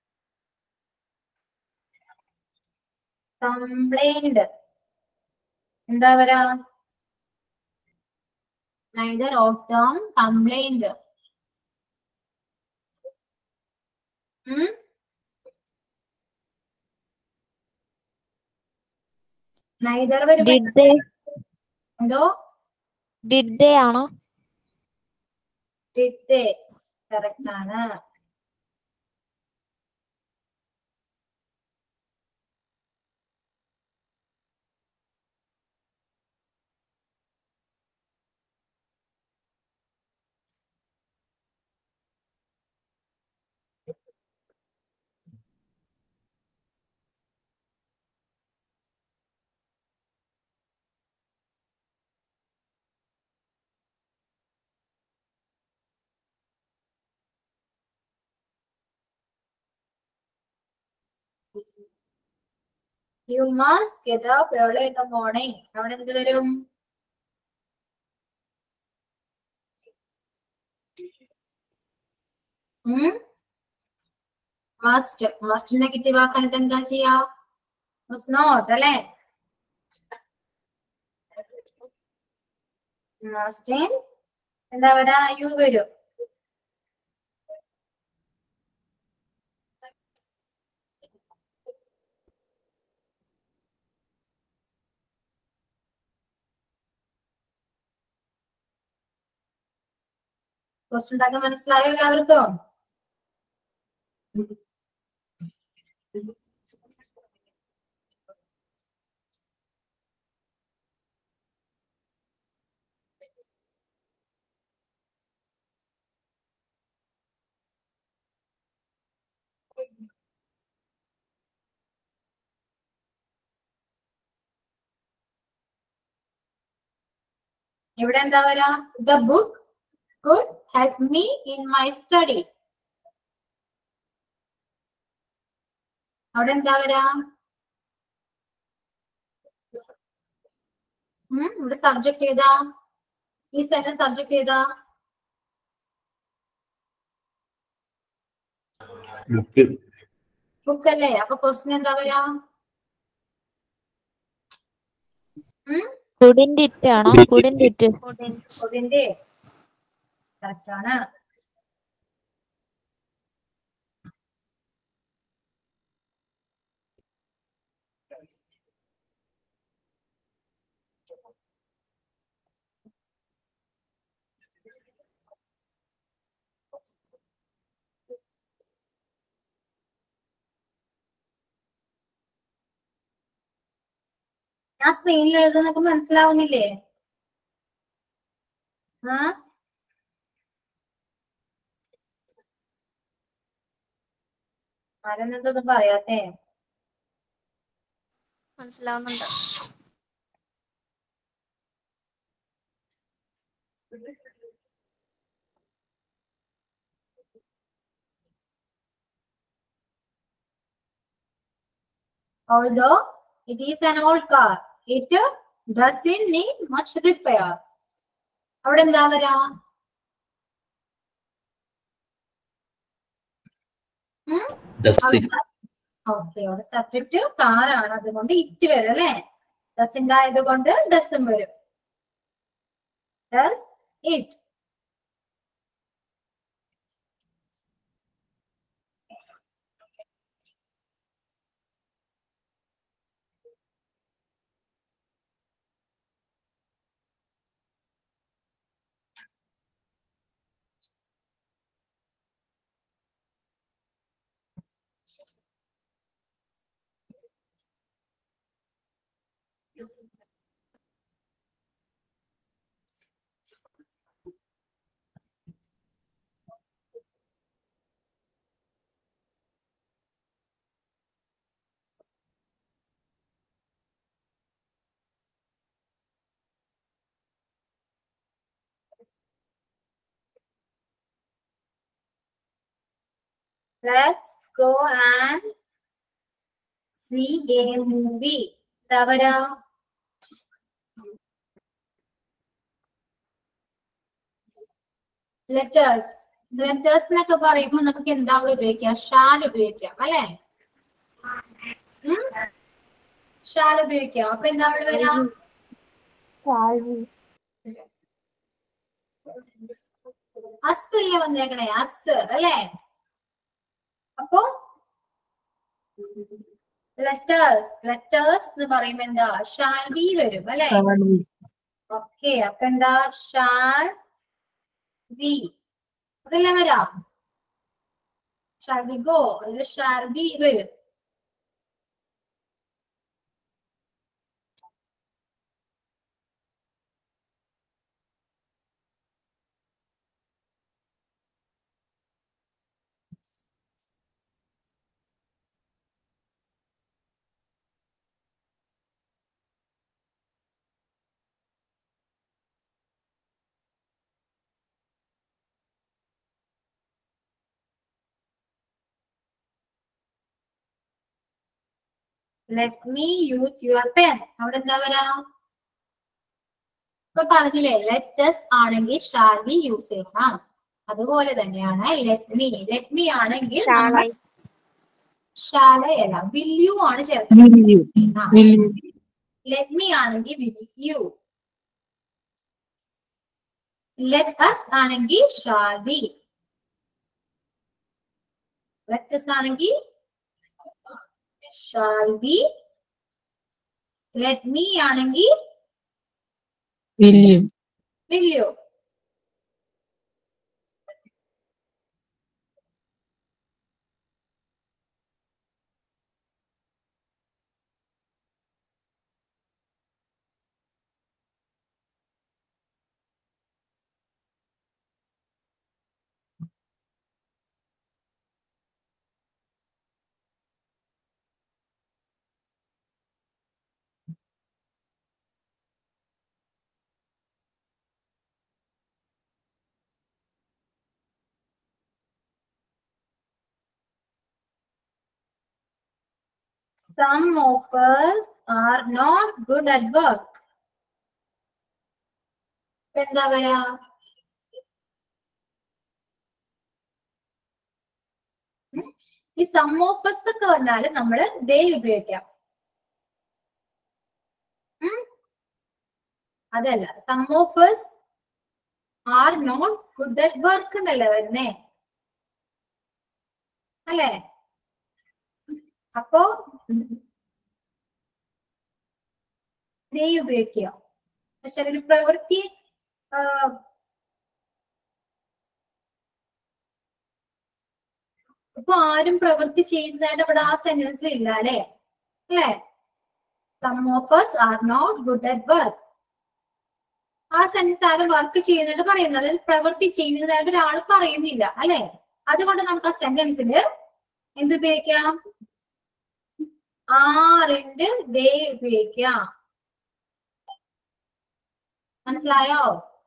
complained എന്താ പറയാ neither of them complained ഉം neither വരുമ്പോ Did they? എന്തോ Did they ആണോ did they correct ആണ് You must get up early in the morning. അവിടെ എന്ത് വരും മസ്റ്റ് മസ്റ്റ് നെഗറ്റീവ് ആക്കാനായിട്ട് എന്താ ചെയ്യാ മസ്റ്റ് നോട്ട് അല്ലേ മസ്റ്റ് എന്താ പറയാ യു വരും ക്വസ്റ്റ്യൻ ഉണ്ടാക്കാൻ മനസ്സിലായോ എല്ലാവർക്കും ഇവിടെ എന്താ വരാ the book could help me in my study. അവിടെ എന്താ വരാ ഉം, ഇവിടെ സബ്ജക്ട് ഏതാ ഈ സെന്റൻസ് സബ്ജക്ട് ഏതാ ബുക്ക് ബുക്ക് അല്ലേ അപ്പൊ ക്വസ്റ്റ്യൻ എന്താ വരാ കുഡിന്റ് ഇറ്റ് ആണോ കുഡിന്റ് ഇറ്റ് അതിന്റെ കറക്റ്റ് ആണ് ഞാൻ സ്ക്രീനിൽ എഴുതുന്നൊക്കെ മനസ്സിലാവുന്നില്ലേ ആ ആരെന്തൊന്നും പറയാത്തേ മനസ്സിലാവുന്നുണ്ട് although it is an old car it doesn't need much repair അവിടെ എന്താ വരാ ഡസിൻ ഓക്കെ അവിടെ സബ്ജക്റ്റ് കാറാണ് അതുകൊണ്ട് ഇറ്റ് വരും അല്ലെ ഡസിന്റെ ആയതുകൊണ്ട് ഡസും വരും does it Let's go and see a movie. എന്താ വരാ ലെറ്റേഴ്സ് ലെറ്റേഴ്സ് എന്നൊക്കെ പറയുമ്പോൾ നമുക്ക് എന്താ അവിടെ ഉപയോഗിക്കാം ഷാൽ ഉപയോഗിക്കാം അല്ലെ ഷാൽ ഉപയോഗിക്കാം അപ്പൊ എന്താ അവിടെ വരാം shall അസ് അല്ലേ വന്നേക്കണേ അസ് അല്ലേ അപ്പൊ ലെറ്റേഴ്സ് ലെറ്റേഴ്സ് എന്ന് പറയുമ്പോ എന്താ ഷാൽ ബി വരും അല്ലെ ഓക്കെ അപ്പൊ എന്താ ഷാൽ ബി അതല്ലേ വരാം ഷാൽ ബി ഗോ അല്ലെങ്കിൽ ഷാൽ ബി വരും let me use your pen അവിടെ എന്താ വരാ ഇപ്പൊ പറഞ്ഞില്ലേ ലെറ്റസ് ആണെങ്കിൽ ഷാൽ ബി യൂസ് ചെയ്യണം അതുപോലെ തന്നെയാണ് ലെറ്റ് മീ ലെറ്റ് മീ ആണെങ്കിൽ Shall I? ശാലയല്ല വില്യു ആണ് ചേർക്കുന്നത് will you ആ. will you ലെറ്റ് മീ ആണെങ്കിൽ വിൽ യു ലെറ്റ് അസ് ആണെങ്കിൽ ഷാൽ ബി ലെറ്റ് അസ് ആണെങ്കിൽ ഷാൽ ബി ലെറ്റ് മീ ആണെങ്കിൽ will you will you Some of us are not good at work. ഇപ്പൊ എന്താ പറയാ ഉം? ഈ സം ഓഫ് us ഒക്കെ വന്നാല് നമ്മള് ദേ ഉപയോഗിക്കാം ഉം? അതല്ല some of us are not good at work എന്നല്ലേ വരുന്നേ അല്ലേ അപ്പോ ദേ ഉപയോഗിക്കുക പക്ഷെ ഒരു പ്രവൃത്തി ആ, ഇപ്പൊ ആരും പ്രവൃത്തി ചെയ്യുന്നതായിട്ട് ഇവിടെ ആ സെന്റൻസിൽ ഇല്ല അല്ലെ അല്ലേ some of us are not good at work ആ സെന്റൻസ് ആരും വർക്ക് ചെയ്യുന്നതായിട്ട് പറയുന്നത് അതായത് പ്രവൃത്തി ചെയ്യുന്നതായിട്ട് ഒരാൾ പറയുന്നില്ല അല്ലെ അതുകൊണ്ട് നമുക്ക് ആ സെന്റൻസിൽ എന്തുപയോഗിക്കാം ആറിന്റെ ദേ ഉപയോഗിക്കാം മനസ്സിലായോ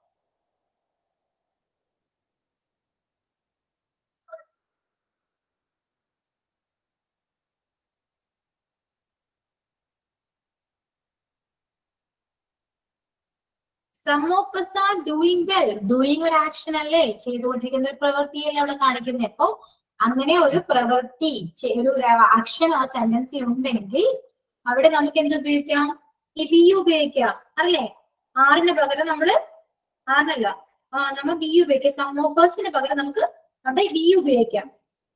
some of us are doing well doing ഒരു ആക്ഷൻ അല്ലേ ചെയ്തുകൊണ്ടിരിക്കുന്ന ഒരു പ്രവൃത്തിയല്ലേ അവിടെ കാണിക്കുന്നത് അപ്പൊ അങ്ങനെ ഒരു പ്രവൃത്തി ചെ- ഒരു ആക്ഷൻ ആ സെന്റൻസിൽ ഉണ്ടെങ്കിൽ അവിടെ നമുക്ക് എന്ത് ഉപയോഗിക്കാം ഈ ബി ഉപയോഗിക്കാം അല്ലേ ആറിന് പകരം നമ്മള് ആറിനല്ല ആ, നമ്മൾ ബി ഉപയോഗിക്കാം സം ഓഫ് us-ന് പകരം നമുക്ക് അവിടെ ബി ഉപയോഗിക്കാം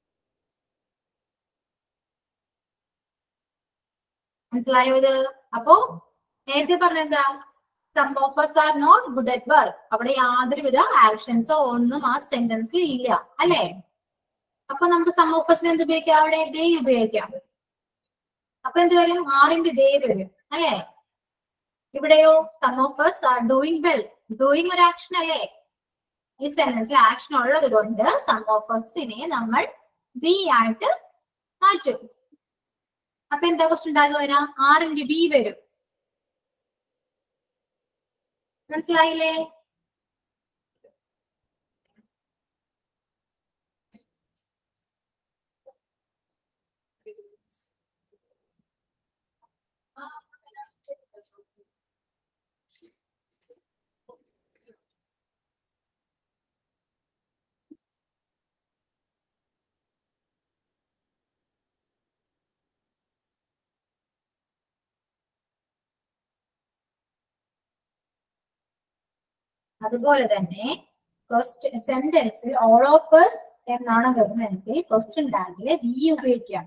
മനസ്സിലായോ ഇത് അപ്പോ നേരത്തെ പറഞ്ഞെന്താ some of us are not good at work അവിടെ യാതൊരുവിധ ആക്ഷൻസോ ഒന്നും ആ സെന്റൻസിൽ ഇല്ല അല്ലേ അപ്പൊ നമുക്ക് സം ഓഫ് us എന്ത് ഉപയോഗിക്കാം അവിടെ ദേ ഉപയോഗിക്കാം അപ്പൊ എന്ത് വരും ആറിന്റെ ദേ വരും അല്ലേ ഇവിടെയോ some of us are doing well doing ഒരു ആക്ഷൻ അല്ലേ ഈ സെന്റൻസിൽ ആക്ഷൻ ഉള്ളത് കൊണ്ട് സം ഓഫ് us-നെ നമ്മൾ ബി ആയിട്ട് മാറ്റും അപ്പൊ എന്താ ക്വസ്റ്റ്യൻ ഉണ്ടാകുക വരാം ആറിന്റെ ബി വരും മനസ്സിലായില്ലേ അതുപോലെ തന്നെ സെന്റൻസിൽ ഓൾ ഓഫ് us എന്നാണ് വരുന്നതെങ്കിൽ ക്വസ്റ്റ്യൻ ടാഗില് വി ഉപയോഗിക്കാം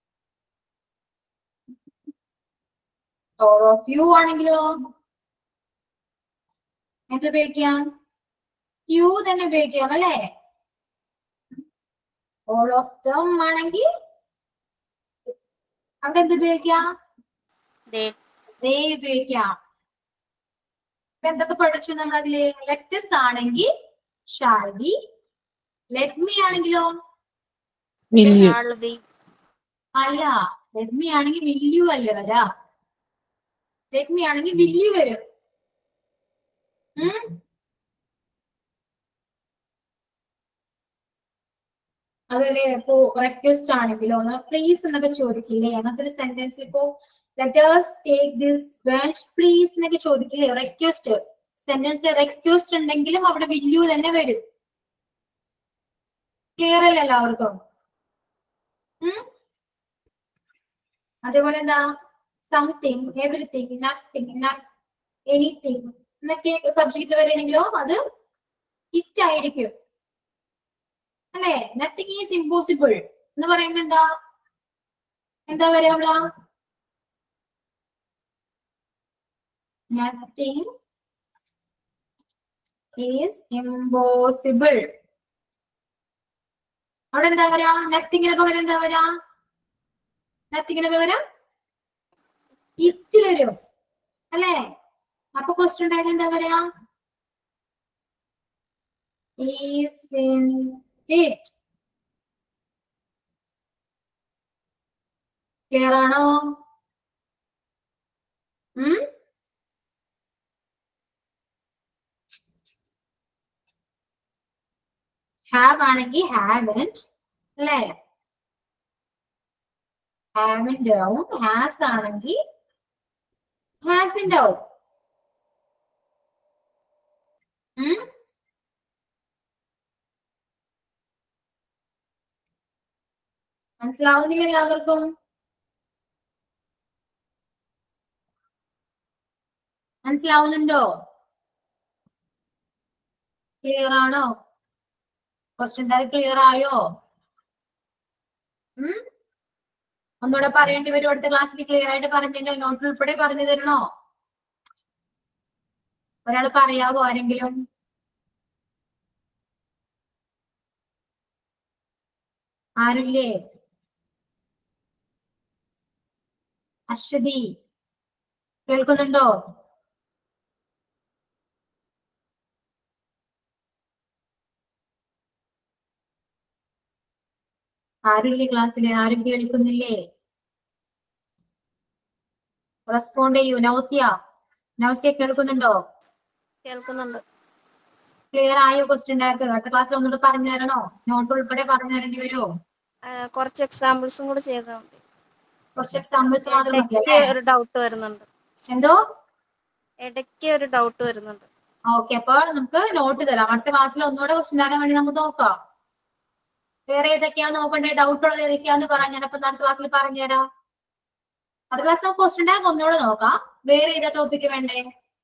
ഓൾ ഓഫ് യു ആണെങ്കിലോ എന്ത് ഉപയോഗിക്കാം യു തന്നെ ഉപയോഗിക്കാം അല്ലേ ഓൾ ഓഫ് ദം ആണെങ്കിൽ അവിടെ എന്ത് ഉപയോഗിക്കാം They. ദേ ഉപയോഗിക്കാം ഇപ്പൊ എന്തൊക്കെ പഠിച്ചു നമ്മൾ അതില് ലെറ്റസ് ആണെങ്കിൽ ഷാൽ ബി ലെറ്റ് മീ ആണെങ്കിലോ will you Shall we? അല്ല ലെറ്റ് മീ ആണെങ്കിൽ വില്യു അല്ലേ വരാ ലെറ്റ് മീ ആണെങ്കിൽ വില്യു വരും ഉം? അതൊരു ഇപ്പോ റിക്വസ്റ്റ് ആണെങ്കിലോ പ്ലീസ് എന്നൊക്കെ ചോദിക്കില്ലേ അങ്ങനത്തെ ഒരു സെന്റൻസ് ഇപ്പോ let us take this bench please എന്നൊക്കെ ചോദിക്കില്ലേ റിക്വസ്റ്റ് സെന്റൻസ് റിക്വസ്റ്റ് ഉണ്ടെങ്കിലും അവിടെ വില്യു തന്നെ വരും ക്ലിയർ അല്ലേ എല്ലാവർക്കും ഉം? അതേപോലെ എന്താ സംതിങ് എവറിത്തിങ് നത്തിങ് എനിത്തിങ് എന്നൊക്കെ സബ്ജക്റ്റ് വരികയാണെങ്കിലോ അത് ഇറ്റ് ആയിരിക്കും അല്ലേ നത്തിങ് ഈസ് ഇമ്പോസിബിൾ എന്ന് പറയുമ്പോ എന്താ എന്താ വരിക അവിടെ നത്തിങ് ഈസ് ഇമ്പോസിബിൾ അവിടെ എന്താ വരാ നത്തിങ്ങിന് പകരം എന്താ വരാ നത്തിങ്ങിന് പകരം ഇറ്റ് വരും അല്ലേ അപ്പൊ ക്വസ്റ്റ്യൻ ഉണ്ടായത് എന്താ പറയാ ഈസ് ഇൻ ഇറ്റ് ക്ലിയർ ആണോ ഉം ഹാവ് ആണെങ്കിൽ ഹാവൻറ്റ് അല്ലേ ഹാവൻറ്റ് ആവും ഹാസ് ആണെങ്കിൽ ഹാസിന്റെ ആവും ഉം? മനസ്സിലാവുന്നില്ല എല്ലാവർക്കും മനസ്സിലാവുന്നുണ്ടോ ക്ലിയർ ആണോ ക്വസ്റ്റ്യൻ ക്ലിയർ ആയോ ഉം ഒന്നുകൂടെ പറയേണ്ടി വരും അടുത്ത ക്ലാസ്സിൽ ക്ലിയർ ആയിട്ട് പറഞ്ഞല്ലോ നോട്ട് ഉൾപ്പെടെ പറഞ്ഞു തരണോ ഒരാൾ പറയാവോ ആരെങ്കിലും ആരുല്ലേ അശ്വതി കേൾക്കുന്നുണ്ടോ ആരുല്ലേ ക്ലാസ്സില് ആരും കേൾക്കുന്നില്ലേ റെസ്പോണ്ട് ചെയ്യൂ നൗസിയ നൗസിയ കേൾക്കുന്നുണ്ടോ കേൾക്കുന്നുണ്ട് ക്ലിയർ ആയോ ക്വസ്റ്റ്യൻ അടുത്ത ക്ലാസ്സിൽ ഒന്നുകൂടെ പറഞ്ഞു തരണോ നോട്ട് ഉൾപ്പെടെ പറഞ്ഞു തരേണ്ടി വരുമോ ആ, കുറച്ച് എക്സാമ്പിൾസും കൂടി ചെയ്താൽ മതി കുറച്ച് എക്സാമ്പിൾസ് മാത്രം മതി ഇടയ്ക്ക് അല്ലേ? ഒരു ഡൗട്ട് വരുന്നുണ്ട് എന്തോ ഇടയ്ക്ക് ഒരു ഡൗട്ട് വരുന്നുണ്ട് ഓക്കെ അപ്പോൾ നമുക്ക് നോട്ട് തരാം അടുത്ത ക്ലാസ്സിൽ ഒന്നുകൂടെ ക്വസ്റ്റ്യൻ ആകാൻ വേണ്ടി നമുക്ക് നോക്കാം വേറെ ഏതൊക്കെയാ നോക്കണ്ടേ ഡൗട്ട് ഉള്ളത് ഏതൊക്കെയാന്ന് പറയാൻ ഞാൻ അപ്പൊ അടുത്ത ക്ലാസ്സിൽ പറഞ്ഞുതരാം അടുത്ത ക്ലാസ് നമുക്ക് ക്വസ്റ്റ്യൻ ടാഗ് ഒന്നുകൂടെ നോക്കാം വേറെ ഏതാ ടോപ്പിക്ക് വേണ്ടേ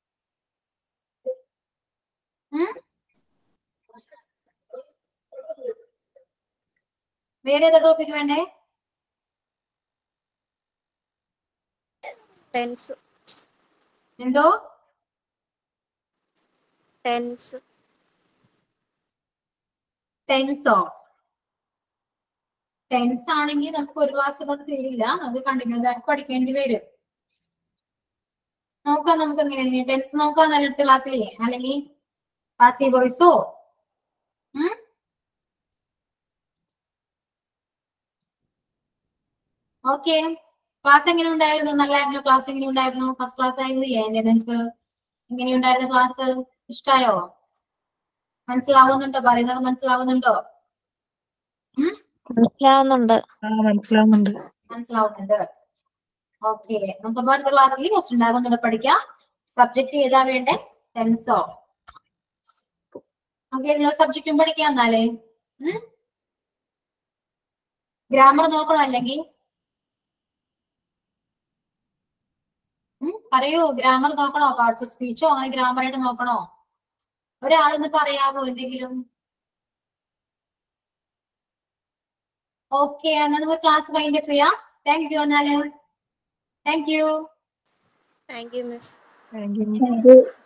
ഉം? വേറെ ഏതാ ടോപ്പിക്ക് വേണ്ടേ ടെൻസ് എന്തോ ടെൻസ് ടെൻസോ ടെൻസ് ആണെങ്കിൽ നമുക്ക് ഒരു ക്ലാസ് അത് തീരില്ല നമുക്ക് കണ്ടിന്യൂസ് ആയിട്ട് പഠിക്കേണ്ടി വരും നോക്കാം നമുക്ക് എങ്ങനെയാണ് ടെൻസ് നോക്കാം നല്ല അടുത്ത ക്ലാസ്സിൽ അല്ലെങ്കിൽ പാസീവ് വോയിസോ ഓക്കെ ക്ലാസ് എങ്ങനെ ഉണ്ടായിരുന്നു നല്ലായിരുന്നു ക്ലാസ് എങ്ങനെ ഉണ്ടായിരുന്നു ഫസ്റ്റ് ക്ലാസ് ആയിരുന്നു ഏന്റെ നിങ്ങക്ക് എങ്ങനെയുണ്ടായിരുന്നു ക്ലാസ് ഇഷ്ടായോ മനസ്സിലാവുന്നുണ്ടോ പറയുന്നത് മനസ്സിലാവുന്നുണ്ടോ മനസ്സിലാവുന്നുണ്ട് ആ മനസ്സിലാവുന്നുണ്ട് മനസ്സിലാവുന്നുണ്ട് ഓക്കെ നമുക്ക് അടുത്ത ക്ലാസ്സിൽ ക്വസ്റ്റ്യൻ ഉണ്ടാകുന്നുണ്ട് പഠിക്കാം സബ്ജക്ട് ഏതാ വേണ്ടേ ടെൻസോ നമുക്ക് എല്ലാ സബ്ജക്റ്റും പഠിക്കാം എന്നാലേ ഗ്രാമർ നോക്കണോ അല്ലെങ്കിൽ ഉം, പറയൂ ഗ്രാമർ നോക്കണോ പാർട്സ് ഓഫ് സ്പീച്ചോ അങ്ങനെ ഗ്രാമർ ആയിട്ട് നോക്കണോ ഒരാളൊന്ന് പറയാമോ എന്തെങ്കിലും ഓക്കെ എന്നാ നമുക്ക് ക്ലാസ് വൈൻഡ് അപ്പ് ചെയ്യാം താങ്ക് യു എന്നാല് thank you thank you miss thank U